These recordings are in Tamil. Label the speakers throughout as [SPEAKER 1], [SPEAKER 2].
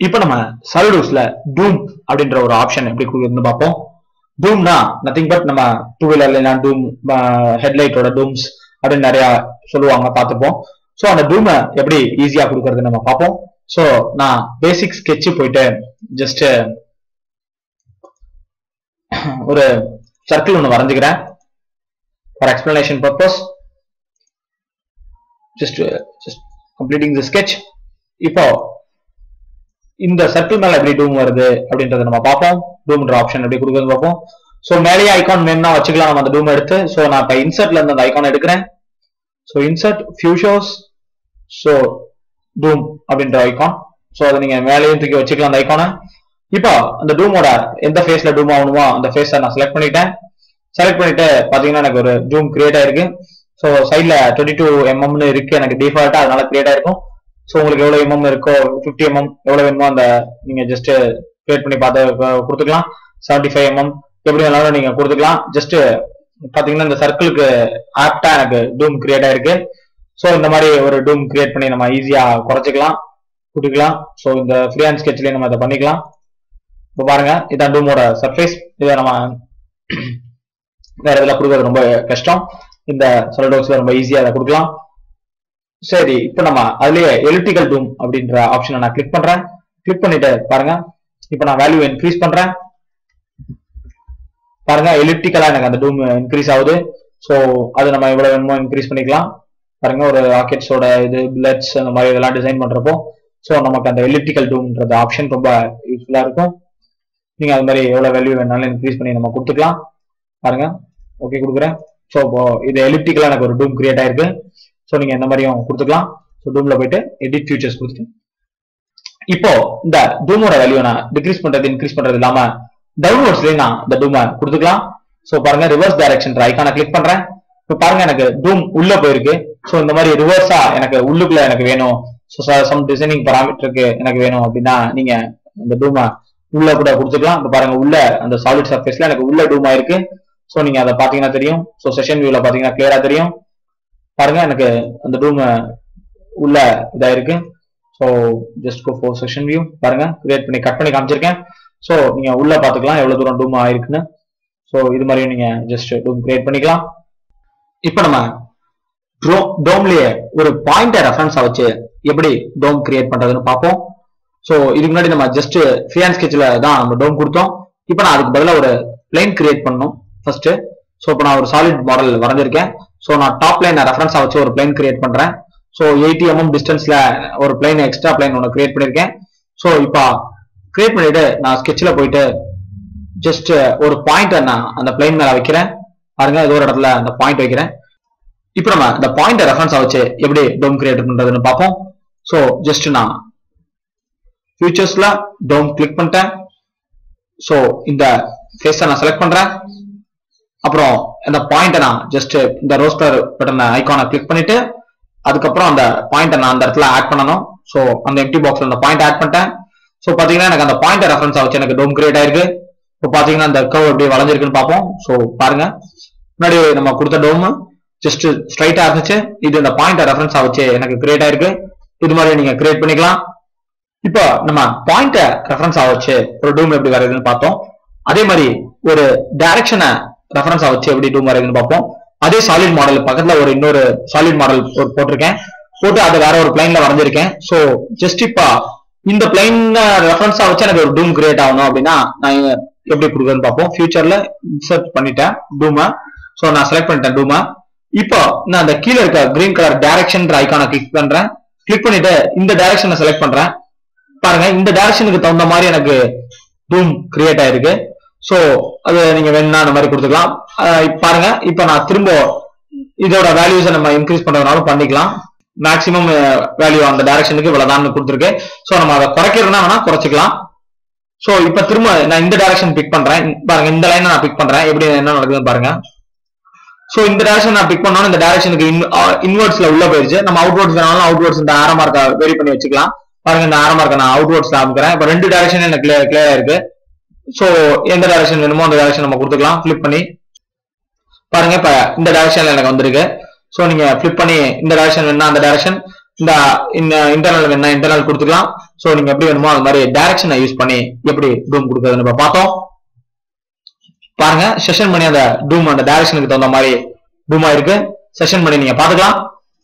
[SPEAKER 1] இப்போ நம்ம சாலிடோஸ்ல டூம் அப்படின்ற ஒரு ஆப்ஷன் எப்படி கொடுக்குறதுன்னு பார்ப்போம் டூம்னா நத்திங் பட் நம்ம டூ வீலர்ல டூம் ஹெட்லைட்டோட டூம்ஸ் அப்படின்னு நிறைய சொல்லுவாங்க பார்த்துப்போம் ஸோ அந்த டூமை எப்படி ஈஸியா கொடுக்கறது நம்ம பார்ப்போம் ஸோ நான் பேசிக் ஸ்கெட்ச் போயிட்டு ஜஸ்ட் ஒரு சர்க்கிள் ஒன்று வரைஞ்சுக்கிறேன் for explanation purpose just just completing the sketch இப்போ இந்த சர்க்கிள் மேல எப்படி டூம் வருது அப்படின்றத நம்ம பார்ப்போம் டூம்ன்ற ஆப்ஷன் எப்படி கொடுக்குறது பார்ப்போம் ஸோ மேலேயே ஐகான் வேணும்னா வச்சுக்கலாம் நம்ம அந்த டூம் எடுத்து ஸோ நான் இப்போ இன்சர்ட்ல இருந்து அந்த ஐகான் எடுக்கிறேன் so insert features so dome அப்படின்ற ஐகான் ஸோ அதை நீங்க மேலேயும் தூக்கி வச்சுக்கலாம் அந்த ஐகானை இப்போ அந்த டூமோட எந்த ஃபேஸ்ல டூம் ஆகணுமோ அந்த ஃபேஸை நான் செலக்ட் பண்ணிட்டேன் செலக்ட் பண்ணிட்டு பாத்தீங்கன்னா எனக்கு ஒரு டூம் கிரியேட் ஆயிருக்கு ஸோ சைட்ல டுவெண்ட்டி டூ எம்எம்னு இருக்கு எனக்கு டிஃபால்ட்டா அதனால கிரியேட் ஆயிருக்கும் ஸோ உங்களுக்கு எவ்வளவு எம்எம் இருக்கோ ஃபிஃப்டி எம்எம் எவ்வளவு வேணுமோ அந்த நீங்க ஜஸ்ட் கிரியேட் பண்ணி பார்த்து க- கொடுத்துக்கலாம் செவன்டி ஃபைவ் எம்எம் எப்படி வேணாலும் நீங்க கொடுத்துக்கலாம் ஜஸ்ட் பாத்தீங்கன்னா இந்த சர்க்கிளுக்கு ஆப்டா எனக்கு டூம் கிரியேட் ஆயிருக்கு ஸோ இந்த மாதிரி ஒரு டூம் கிரியேட் பண்ணி நம்ம ஈஸியா குறைச்சிக்கலாம் கொடுக்கலாம் ஸோ இந்த ஃப்ரீ ஹேண்ட் ஸ்கெட்ச்லயே நம்ம அதை பண்ணிக்கலாம் இப்போ பாருங்க இதான் டூமோட சர்ஃபேஸ் இதை நம்ம வேற இதெல்லாம் கொடுக்கறது ரொம்ப கஷ்டம் இந்த சொலடோக்ஸ்ல ரொம்ப ஈஸியா அதை கொடுக்கலாம் சரி இப்போ நம்ம அதுலயே எலிப்டிக்கல் டூம் அப்படின்ற ஆப்ஷனை நான் கிளிக் பண்றேன் கிளிக் பண்ணிட்டு பாருங்க இப்போ நான் வேல்யூ இன்க்ரீஸ் பண்றேன் பாருங்க எலிப்டிக்கலா எனக்கு அந்த டூம் இன்க்ரீஸ் ஆகுது ஸோ அது நம்ம எவ்வளவு வேணுமோ இன்க்ரீஸ் பண்ணிக்கலாம் பாருங்க ஒரு ராக்கெட்ஸோட இது பிளட்ஸ் அந்த மாதிரி இதெல்லாம் டிசைன் பண்றப்போ ஸோ நமக்கு அந்த எலிப்டிக்கல் டூம்ன்றது ஆப்ஷன் ரொம்ப யூஸ்ஃபுல்லா இருக்கும் நீங்க அது மாதிரி எவ்வளவு வேல்யூ வேணாலும் இன்க்ரீஸ் பண்ணி நம்ம கொடுத்துக்கலாம் பாருங்க ஓகே கொடுக்குறேன் ஸோ இப்போ இது எலிப்டிக்கலா எனக்கு ஒரு டூம் கிரியேட் ஆயிருக்கு ஸோ நீங்க இந்த மாதிரியும் கொடுத்துக்கலாம் ஸோ டூம்ல போயிட்டு எடிட் ஃபியூச்சர்ஸ் கொடுத்துட்டு இப்போ இந்த டூமோட வேல்யூ நான் டிக்ரீஸ் பண்றது இன்க்ரீஸ் பண்றது இல்லாம டவுன்வர்ட்ஸ்லயும் நான் இந்த டூமை கொடுத்துக்கலாம் ஸோ பாருங்க ரிவர்ஸ் டைரக்ஷன் ஐக்கான கிளிக் பண்றேன் இப்போ பாருங்க எனக்கு டூம் உள்ள போயிருக்கு ஸோ இந்த மாதிரி ரிவர்ஸா எனக்கு உள்ளுக்குள்ள எனக்கு வேணும் ஸோ சம் டிசைனிங் பராமீட்டருக்கு எனக்கு வேணும் அப்படின்னா நீங்க இந்த டூமை உள்ள கூட கொடுத்துக்கலாம் இப்போ பாருங்க உள்ள அந்த சாலிட் சர்ஃபேஸ்ல எனக்கு உள்ள டூம் ஆயிருக்கு ஸோ நீங்க அதை பாத்தீங்கன்னா தெரியும் ஸோ செஷன் வியூல பாத்தீங்கன்னா கிளியரா தெரியும் பாருங்க எனக்கு அந்த டூம் உள்ள இதாயிருக்கு so just go for section view பாருங்க கிரியேட் பண்ணி கட் பண்ணி காமிச்சிருக்கேன் ஸோ நீங்க உள்ள பாத்துக்கலாம் எவ்வளவு தூரம் டூம் ஆயிருக்குன்னு ஸோ இது மாதிரியும் நீங்க ஜஸ்ட் டூம் கிரியேட் பண்ணிக்கலாம் இப்போ நம்ம டோம்லயே ஒரு பாயிண்ட ரெஃபரன்ஸா வச்சு எப்படி டோம் கிரியேட் பண்றதுன்னு பார்ப்போம் ஸோ இதுக்கு முன்னாடி நம்ம ஜஸ்ட் ஃப்ரீஹேண்ட் ஸ்கெட்ச்ல தான் நம்ம டோம் கொடுத்தோம் இப்போ நான் அதுக்கு பதிலா ஒரு பிளைன் கிரியேட் பண்ணணும் ஃபர்ஸ்ட் ஸோ இப்போ நான் ஒரு சாலிட் மாடல் வரைஞ்சிருக்கேன் ஸோ நான் டாப் லைன் ரெஃபரன்ஸா வச்சு ஒரு பிளைன் கிரியேட் பண்றேன் ஸோ எயிட்டி எம்எம் டிஸ்டன்ஸ்ல ஒரு பிளைன் எக்ஸ்ட்ரா பிளைன் ஒன்று கிரியேட் பண்ணிருக்கேன் ஸோ இப்போ கிரியேட் பண்ணிட்டு நான் ஸ்கெட்ச்ல போயிட்டு ஜஸ்ட் ஒரு பாயிண்ட் நான் அந்த பிளைன் மேல வைக்கிறேன் பாருங்க ஏதோ ஒரு இடத்துல அந்த பாயிண்ட் வைக்கிறேன் இப்போ நம்ம இந்த பாயிண்ட் ரெஃபரன்ஸா வச்சு எப்படி டோம் கிரியேட் பண்றதுன்னு பார்ப்போம் ஸோ ஜஸ்ட் நான் ஃபியூச்சர்ஸ்ல டோம் கிளிக் பண்ணிட்டேன் ஸோ இந்த ஃபேஸை நான் செலக்ட் பண்றேன் அப்புறம் அந்த பாயிண்ட்டை நான் ஜஸ்ட் இந்த ரோஸ்டர் பட்டன் ஐகானை கிளிக் பண்ணிட்டு அதுக்கப்புறம் அந்த பாயிண்ட்டை நான் அந்த இடத்துல ஆட் பண்ணணும் ஸோ அந்த எம்டி பாக்ஸ்ல அந்த பாயிண்ட் ஆட் பண்ணிட்டேன் ஸோ பாத்தீங்கன்னா எனக்கு அந்த பாயிண்ட் ரெஃபரன்ஸ் வச்சு எனக்கு டோம் கிரியேட் ஆயிருக்கு இப்போ பாத்தீங்கன்னா அந்த கர்வ் எப்படி வளைஞ்சிருக்குன்னு பார்ப்போம் ஸோ பாருங்க முன்னாடி நம்ம கொடுத்த டோம் ஜஸ்ட் ஸ்ட்ரைட்டா இருந்துச்சு இது இந்த பாயிண்ட் ரெஃபரன்ஸ் வச்சு எனக்கு கிரியேட் ஆயிருக்கு இது மாதிரி நீங்க கிரியேட் பண்ணிக்கலாம் இப்போ நம்ம பாயிண்ட ரெஃபரன்ஸ் வச்சு ஒரு டூம் எப்படி வரையுதுன்னு பார்த்தோம் அதே மாதிரி ஒரு டைரக்ஷனை ரெஃபரன்ஸ் வச்சு எப்படி டூம் வரையுதுன்னு பார்ப்போம் அதே சாலிட் மாடல் பக்கத்துல ஒரு இன்னொரு சாலிட் மாடல் போட்டிருக்கேன் போட்டு அதை வேற ஒரு பிளைன்ல வரைஞ்சிருக்கேன் ஸோ ஜஸ்ட் இப்போ இந்த பிளைன் ரெஃபரன்ஸா வச்சு எனக்கு ஒரு டூம் கிரியேட் ஆகணும் அப்படின்னா நான் எப்படி கொடுக்குறதுன்னு பார்ப்போம் ஃபியூச்சர்ல இன்சர்ட் பண்ணிட்டேன் டூமை ஸோ நான் செலக்ட் பண்ணிட்டேன் டூமை இப்போ நான் அந்த கீழே இருக்க கிரீன் கலர் டைரக்ஷன் ஐக்கானை கிளிக் பண்றேன் கிளிக் பண்ணிட்டு இந்த டைரக்ஷனை செலக்ட் பண்றேன் பாருங்க இந்த டைரக்ஷனுக்கு தகுந்த மாதிரி எனக்கு டூம் கிரியேட் ஆயிருக்கு ஸோ அது நீங்க வேணும்னா அந்த மாதிரி கொடுத்துக்கலாம் அஹ் இப்ப பாருங்க இப்போ நான் திரும்ப இதோட வேல்யூஸை நம்ம இன்க்ரீஸ் பண்றதுனாலும் பண்ணிக்கலாம் மேக்ஸிமம் வேல்யூ அந்த டைரக்ஷனுக்கு இவ்வளவுதான் கொடுத்துருக்கேன் ஸோ நம்ம அதை குறைக்கிறதுனா வேணா குறைச்சிக்கலாம் ஸோ இப்போ திரும்ப நான் இந்த டைரக்ஷன் பிக் பண்றேன் பாருங்க இந்த லைனை நான் பிக் பண்றேன் எப்படி என்ன நடக்குதுன்னு பாருங்க ஸோ இந்த டைரக்ஷன் நான் பிக் பண்ணோம் இந்த டைரக்ஷனுக்கு இன்வெர்ட்ஸ்ல உள்ள போயிருச்சு நம்ம அவுட்வர்ட்ஸ் வேணாலும் அவுட்வர்ட்ஸ் இந்த ஆரம் மார்க்கை வெரி பண்ணி வச்சுக்கலாம் பாருங்க இந்த ஆரம் மார்க்கை நான் அவுட்வர்ட்ஸ்ல அமைக்கிறேன் இப்போ ரெண்டு டைரக்ஷன் எனக்கு கிளியர் கிளியர் இருக்கு ஸோ எந்த டைரக்ஷன் வேணுமோ அந்த டைரக்ஷன் நம்ம கொடுத்துக்கலாம் ஃபிளிப் பண்ணி பாருங்க இப்ப இந்த டைரக்ஷன்ல எனக்கு வந்திருக்கு ஸோ நீங்க ஃபிளிப் பண்ணி இந்த டைரக்ஷன் வேணும்னா அந்த டைரக்ஷன் இந்த இந்த இன்டர்னல் என்ன இன்டர்னல் கொடுத்துக்கலாம் சோ நீங்க எப்படி வேணுமோ அது மாதிரி டைரக்ஷனை யூஸ் பண்ணி எப்படி டூம் கொடுக்கறது நம்ம பார்த்தோம் பாருங்க செஷன் பண்ணி அந்த டூம் அந்த டைரக்ஷனுக்கு தகுந்த மாதிரி டூமா இருக்கு செஷன் பண்ணி நீங்க பாத்துக்கலாம்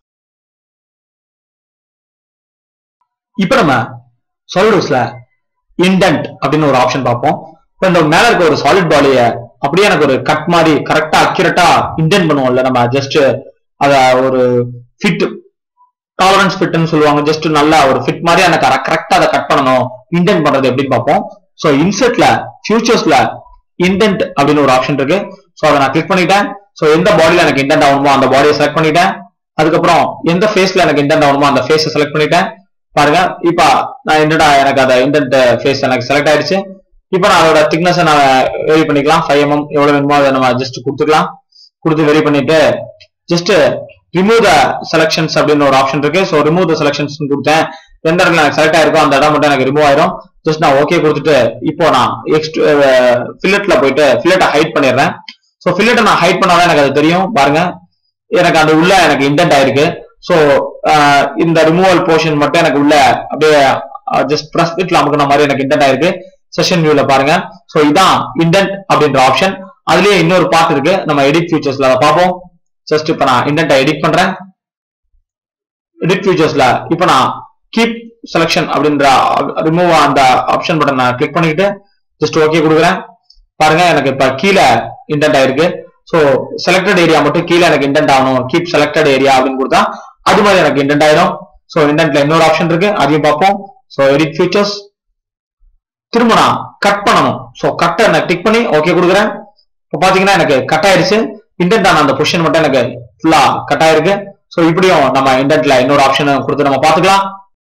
[SPEAKER 1] இப்ப நம்ம சாலிட்ஸ்ல இண்டென்ட் அப்படின்னு ஒரு ஆப்ஷன் பார்ப்போம் இப்ப இந்த மேல இருக்க ஒரு சாலிட் பாடிய அப்படியே எனக்கு ஒரு கட் மாதிரி கரெக்டா அக்யூரேட்டா இண்டென்ட் பண்ணுவோம்ல நம்ம ஜஸ்ட் அத ஒரு ஃபிட் டாலரன்ஸ் ஃபிட்னு சொல்லுவாங்க ஜஸ்ட் நல்லா ஒரு ஃபிட் மாதிரி எனக்கு கரெக்டா அதை கட் பண்ணணும் இண்டென்ட் பண்றது எப்படின்னு பார்ப்போம் சோ இன்செர்ட்ல ஃபியூச்சர்ஸ்ல இண்டென்ட் அப்படின்னு ஒரு ஆப்ஷன் இருக்கு சோ அதை நான் கிளிக் பண்ணிட்டேன் சோ எந்த பாடியில எனக்கு இண்டென்ட் ஆகணுமோ அந்த பாடியை செலக்ட் பண்ணிட்டேன் அதுக்கப்புறம் எந்த ஃபேஸ்ல எனக்கு இண்டென்ட் ஆகணுமோ அந்த ஃபேஸை செலக்ட் பண்ணிட்டேன் பாருங்க இப்ப நான் என்னடா எனக்கு அந்த இண்டென்ட் ஃபேஸ் எனக்கு செலக்ட் ஆயிடுச்சு இப்ப நான் அதோட திக்னஸ் நான் வெரி பண்ணிக்கலாம் ஃபைவ் எம்எம் எவ்வளவு வேணுமோ அதை நம்ம ஜஸ்ட் கொடுத்துக்கலாம் கொடுத்து வெரி பண்ணிட்டு ஜஸ்ட் ரிமூவ் த செலக்ஷன்ஸ் அப்படின்னு ஒரு ஆப்ஷன் இருக்கு ஸோ ரிமூவ் த செலக்ஷன்ஸ் கொடுத்தேன் எந்த இடத்துல எனக்கு செலக்ட் ஆயிருக்கோ அந்த இடம் மட்டும் எனக்கு ரிமூவ் ஆயிரும் ஜஸ்ட் நான் ஓகே கொடுத்துட்டு இப்போ நான் எக்ஸ்ட் ஃபில்லட்ல போயிட்டு ஃபில்லட்டை ஹைட் பண்ணிடுறேன் ஸோ ஃபில்லட்டை நான் ஹைட் பண்ணாதான் எனக்கு அது தெரியும் பாருங்க எனக்கு அந்த உள்ள எனக்கு இன்டென்ட் ஆயிருக்கு ஸோ இந்த ரிமூவல் போர்ஷன் மட்டும் எனக்கு உள்ள அப்படியே ஜஸ்ட் ப்ரெஸ் பிட்ல அமுக்கின மாதிரி எனக்கு இன்டென்ட் ஆயிருக்கு செஷன் வியூல பாருங்க ஸோ இதான் இன்டென்ட் அப்படின்ற ஆப்ஷன் அதுலயே இன்னொரு பார்ட் இருக்கு நம்ம எடிட் ஃபியூச்சர்ஸ்ல அதை பார்ப்போம் ஜஸ்ட் இப்ப நான் இண்டென்ட்டை எடிட் பண்றேன் எடிட் ஃபியூச்சர்ஸ்ல இப்ப நான் கீப் செலக்ஷன் அப்படின்ற ரிமூவ் அந்த ஆப்ஷன் பட்டன் நான் கிளிக் பண்ணிக்கிட்டு ஜஸ்ட் ஓகே கொடுக்குறேன் பாருங்க எனக்கு இப்ப கீழே இண்டென்ட் ஆயிருக்கு ஸோ செலக்டட் ஏரியா மட்டும் கீழே எனக்கு இண்டென்ட் ஆகணும் கீப் செலக்டட் ஏரியா அப்படின்னு கொடுத்தா அது மாதிரி எனக்கு இண்டென்ட் ஆயிடும் ஸோ இண்டென்ட்ல இன்னொரு ஆப்ஷன் இருக்கு அதையும் பார்ப்போம் ஸோ எடிட் ஃபியூச்சர்ஸ் திரும்ப நான் கட் பண்ணணும் ஸோ கட்டை நான் டிக் பண்ணி ஓகே கொடுக்குறேன் இப்போ பாத்தீங்கன்னா எனக்கு கட் ஆயிருச்சு இண்டென்ட் ஆன அந்த பொசிஷன் மட்டும் எனக்கு ஃபுல்லா கட் ஆயிருக்கு ஸோ இப்படியும் நம்ம இண்டென்ட்ல இன்னொரு ஆப்ஷன் கொடுத்து நம்ம பார்த்துக்கலாம்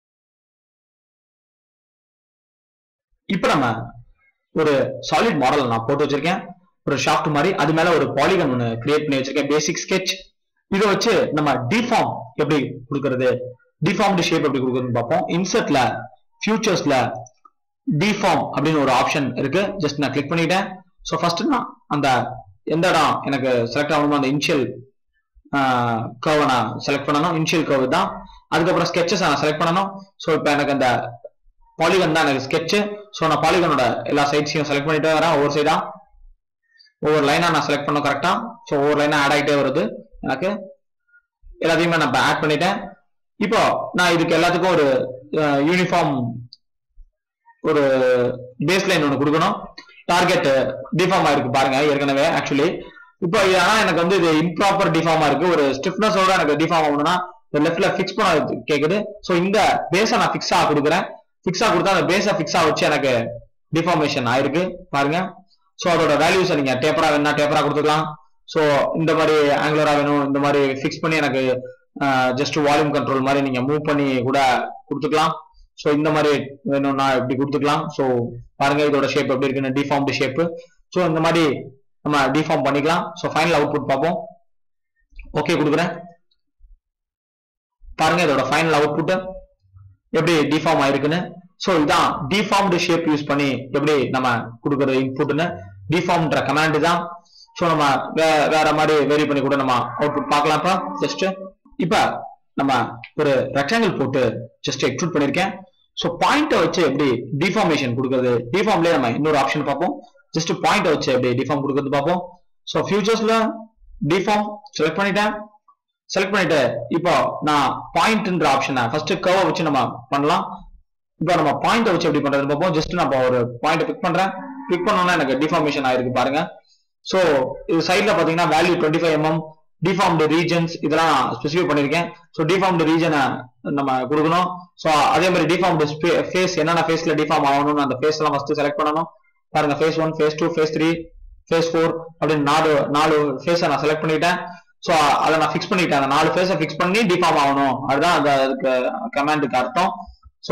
[SPEAKER 1] இப்போ நம்ம ஒரு சாலிட் மாடல் நான் போட்டு வச்சிருக்கேன் ஒரு ஷாஃப்ட் மாதிரி அது மேல ஒரு பாலிகன் ஒன்று கிரியேட் பண்ணி வச்சிருக்கேன் பேசிக் ஸ்கெட்ச் இதை வச்சு நம்ம டிஃபார்ம் எப்படி கொடுக்கறது டிஃபார்ம்டு ஷேப் எப்படி கொடுக்குறதுன்னு பார்ப்போம் இன்சர்ட்ல ஃபியூச்சர்ஸ்ல டிஃபார்ம் அப்படின்னு ஒரு ஆப்ஷன் இருக்கு ஜஸ்ட் நான் கிளிக் பண்ணிட்டேன் ஸோ ஃபர்ஸ்ட் நான் அந்த எந்த இடம் எனக்கு செலக்ட் ஆகணுமோ அந்த இனிஷியல் கர்வை நான் செலக்ட் பண்ணணும் இனிஷியல் கர்வ் தான் அதுக்கப்புறம் ஸ்கெச்சஸ் நான் செலக்ட் பண்ணணும் ஸோ இப்போ எனக்கு அந்த பாலிகன் தான் எனக்கு ஸ்கெட்ச் ஸோ நான் பாலிகனோட எல்லா சைட்ஸையும் செலக்ட் பண்ணிட்டு வரேன் ஒவ்வொரு சைடா ஒவ்வொரு லைனா நான் செலக்ட் பண்ண கரெக்டா ஸோ ஒவ்வொரு லைனா ஆட் ஆகிட்டே வருது எனக்கு எல்லாத்தையுமே நான் ஆட் பண்ணிட்டேன் இப்போ நான் இதுக்கு எல்லாத்துக்கும் ஒரு யூனிஃபார்ம் ஒரு பேஸ் லைன் ஒன்று கொடுக்கணும் டார்கெட் டிஃபார்ம் ஆயிருக்கு பாருங்க ஏற்கனவே ஆக்சுவலி இப்போ இது ஆனா எனக்கு வந்து இது இம்ப்ராப்பர் டிஃபார்மா இருக்கு ஒரு ஸ்டிஃப்னஸோட எனக்கு டிஃபார்ம் ஆகணும்னா லெஃப்ட்ல ஃபிக்ஸ் பண்ண கேக்குது ஸோ இந்த பேஸை நான் ஃபிக்ஸா கொடுக்குறேன் ஃபிக்ஸா கொடுத்தா அந்த பேஸை ஃபிக்ஸா வச்சு எனக்கு டிஃபார்மேஷன் ஆயிருக்கு பாருங்க ஸோ அதோட வேல்யூஸை நீங்க டேப்பரா வேணா டேப்பரா கொடுத்துக்கலாம் ஸோ இந்த மாதிரி ஆங்குலரா வேணும் இந்த மாதிரி ஃபிக்ஸ் பண்ணி எனக்கு ஜஸ்ட் வால்யூம் கண்ட்ரோல் மாதிரி நீங்க மூவ் பண்ணி கூட கொடுத்துக்கலாம் ஸோ இந்த மாதிரி வேணும்னா இப்படி கொடுத்துக்கலாம் ஸோ பாருங்க இதோட ஷேப் எப்படி இருக்குன்னு டிஃபார்ம்டு ஷேப் ஸோ இந்த மாதிரி நம்ம டிஃபார்ம் பண்ணிக்கலாம் ஸோ ஃபைனல் அவுட்புட் பார்ப்போம் ஓகே கொடுக்குறேன் பாருங்க இதோட ஃபைனல் அவுட்புட் எப்படி டிஃபார்ம் ஆயிருக்குன்னு ஸோ இதான் டிஃபார்ம்டு ஷேப் யூஸ் பண்ணி எப்படி நம்ம கொடுக்குற இன்புட்னு டிஃபார்ம்ன்ற கமாண்ட் தான் ஸோ நம்ம வே- வேற மாதிரி வேரி பண்ணி கூட நம்ம அவுட்புட் பார்க்கலாம் இப்போ ஜஸ்ட் இப்போ நம்ம ஒரு ரெக்டாங்கிள் போட்டு ஜஸ்ட் எக்ஸ்ட்ரூட் பண்ணியிருக்கேன் ஸோ பாயிண்ட்டை வச்சு எப்படி டிஃபார்மேஷன் கொடுக்குறது டிஃபார்ம்லேயே நம்ம இன்னொரு ஆப்ஷன் பார்ப்போம் ஜஸ்ட் பாயிண்ட்டை வச்சு எப்படி டிஃபார்ம் கொடுக்குறது பார்ப்போம் ஸோ ஃபியூச்சர்ஸ்ல டிஃபார்ம் செலக்ட் பண்ணிட்டேன் செலக்ட் பண்ணிட்டு இப்போ நான் பாயிண்ட்ன்ற ஆப்ஷனை ஃபர்ஸ்ட் கர்வை வச்சு நம்ம பண்ணலாம் இப்போ நம்ம பாயிண்ட்டை வச்சு எப்படி பண்றது பார்ப்போம் ஜஸ்ட் நான் இப்போ ஒரு பாயிண்ட் பிக் பண்றேன் பிக் பண்ணோம்னா எனக்கு டிஃபார்மேஷன் ஆயிருக்கு பாருங்க ஸோ இது சைட்ல பாத்தீங்கன்னா value twenty five mm deformed regions இதெல்லாம் ஸ்பெசிஃபை பண்ணிருக்கேன் ஸோ டிஃபார்ம்டு ரீஜனை நம்ம கொடுக்கணும் ஸோ அதே மாதிரி டிஃபார்ம்டு ஃபேஸ் என்னென்ன ஃபேஸ்ல டிஃபார்ம் ஆகணும்னு அந்த ஃபேஸ் எல்லாம் ஃபர்ஸ்ட் செலக்ட் பண்ணணும் பாருங்க phase one phase two phase three phase four அப்படின்னு நாலு நாலு ஃபேஸை நான் செலக்ட் பண்ணிட்டேன் ஸோ அதை நான் ஃபிக்ஸ் பண்ணிட்டேன் அந்த நாலு ஃபேஸை ஃபிக்ஸ் பண்ணி டிஃபார்ம் ஆகணும் அதுதான் அந்த அதுக்கு கமாண்டுக்கு அர்த்தம் ஸோ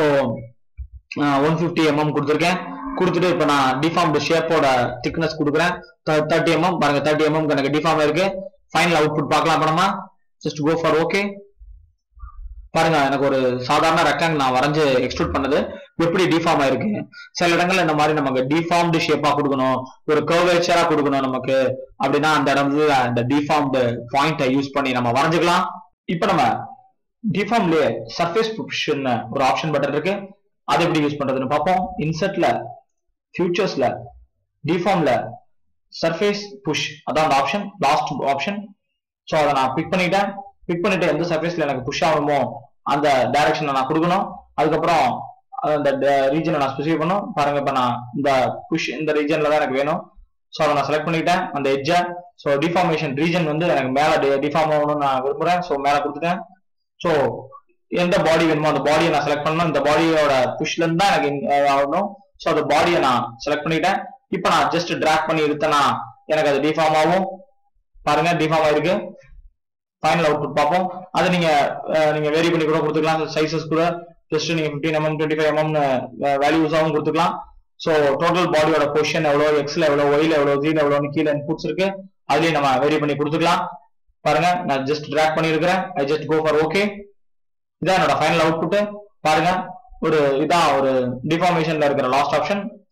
[SPEAKER 1] ஒன் ஃபிஃப்டி எம்எம் கொடுத்துருக்கேன் கொடுத்துட்டு இப்போ நான் டிஃபார்ம்டு ஷேப்போட திக்னஸ் கொடுக்குறேன் தேர்ட்டி எம்எம் பாருங்க தேர்ட்டி எம்எம் எனக்கு டிஃபார்ம் இருக்கு ஃபைனல் அவுட்புட் பார்க்கலாம் அப்புறமா ஜஸ்ட் கோ ஃபார் ஓகே பாருங்க எனக்கு ஒரு சாதாரண ரெக்டாங்கிள் நான் வரைஞ்சு எக்ஸ்ட்ரூட் பண்ணது எப்படி டிஃபார்ம் ஆயிருக்கு சில இடங்கள்ல இந்த மாதிரி நமக்கு டிஃபார்ம்டு ஷேப்பா கொடுக்கணும் ஒரு கர்வேச்சரா கொடுக்கணும் நமக்கு அப்படின்னா அந்த இடம் வந்து அந்த டிஃபார்ம்டு பாயிண்ட்டை யூஸ் பண்ணி நம்ம வரைஞ்சுக்கலாம் இப்போ நம்ம டிஃபார்ம் லேயர் சர்ஃபேஸ் புஷ்னு ஒரு ஆப்ஷன் பட்டன் இருக்கு அதை எப்படி யூஸ் பண்றதுன்னு பார்ப்போம் இன்செர்ட்ல ஃபியூச்சர்ஸ்ல டிஃபார்ம்ல சர்ஃபேஸ் புஷ் அதான் அந்த ஆப்ஷன் லாஸ்ட் ஆப்ஷன் ஸோ அதை நான் பிக் பண்ணிட்டேன் பிக் பண்ணிட்டு எந்த சர்ஃபேஸ்ல எனக்கு புஷ் ஆகணுமோ அந்த டைரக்ஷனை நான் கொடுக்கணும் அதுக்கப்புறம் அந்த ரீஜனை நான் ஸ்பெசிஃபை பண்ணும் பாருங்க இப்ப நான் இந்த புஷ் இந்த ரீஜன்ல தான் எனக்கு வேணும் ஸோ அதை நான் செலக்ட் பண்ணிட்டேன் அந்த எட்ஜை ஸோ டிஃபார்மேஷன் ரீஜன் வந்து எனக்கு மேல டிஃபார்ம் ஆகணும்னு நான் விரும்புறேன் ஸோ மேல கொடுத்துட்டேன் ஸோ எந்த பாடி வேணுமோ அந்த பாடியை நான் செலக்ட் பண்ணணும் இந்த பாடியோட புஷ்ல இருந்து தான் எனக்கு in- அஹ் ஆகணும் ஸோ அந்த பாடியை நான் செலக்ட் பண்ணிட்டேன் இப்போ நான் ஜஸ்ட் டிராக் பண்ணி இழுத்தேன்னா எனக்கு அது டிஃபார்ம் ஆகும் பாருங்க டிஃபார்ம் ஆயிருக்கு ஃபைனல் அவுட்புட் பார்ப்போம் அது நீங்க அஹ், நீங்க வேரி பண்ணி கூட கொடுத்துக்கலாம் சைசஸ் கூட ஜஸ்ட் நீங்க 15 mm டுவெண்ட்டி ஃபைவ் எம்எம் வேல்யூஸாகவும் கொடுத்துக்கலாம் ஸோ டோட்டல் பாடியோட பொசிஷன் எவ்வளோ எக்ஸ்ல எவ்வளோ ஒய்ல எவ்வளோ ஜீல எவ்வளோன்னு கீழே இன்புட்ஸ் இருக்கு அதுலயும் நம்ம வேரி பண்ணி கொடுத்துக்கலாம் பாருங்க நான் ஜஸ்ட் ட்ராக் பண்ணியிருக்கிறேன் I just go for okay இதான் என்னோட ஃபைனல் அவுட்புட் பாருங்க ஒரு இதான் ஒரு டிஃபார்மேஷன்ல இருக்கிற லாஸ்ட் ஆப்ஷன்